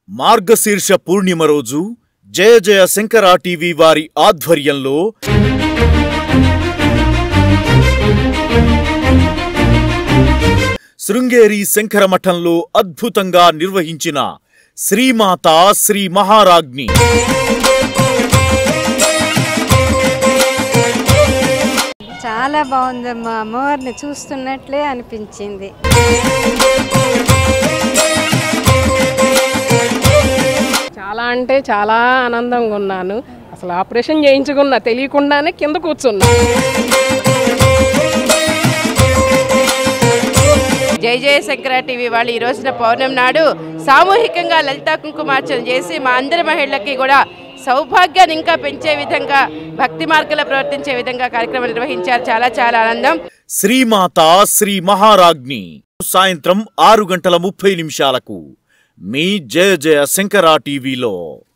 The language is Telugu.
మార్గశీర్ష పూర్ణిమ రోజు జయ జయ శంకర టీవీ వారి ఆధ్వర్యంలో శృంగేరి శంకర మఠంలో అద్భుతంగా నిర్వహించిన శ్రీమాత శ్రీ మహారాజ్ఞి చాలా బాగుందమ్మా అమ్మవారిని చూస్తున్నట్లే అనిపించింది చాలా అంటే చాలా ఆనందంగా ఉన్నాను అసలు ఆపరేషన్ చేయించుకున్నా తెలియకుండానే కింద కూర్చున్నా జై జయ శంకర టీవీ వాళ్ళు ఈ రోజున పౌర్ణమి నాడు సామూహికంగా లలితా కుంకుమార్చన చేసి మా అందరి మహిళలకి కూడా సౌభాగ్యాన్ని ఇంకా పెంచే విధంగా భక్తి మార్గంలో ప్రవర్తించే విధంగా కార్యక్రమం నిర్వహించారు చాలా చాలా ఆనందం శ్రీమాత శ్రీ మహారాజ్ఞి సాయంత్రం ఆరు గంటల ముప్పై నిమిషాలకు మీ జయ జయ శంకర టీవీలో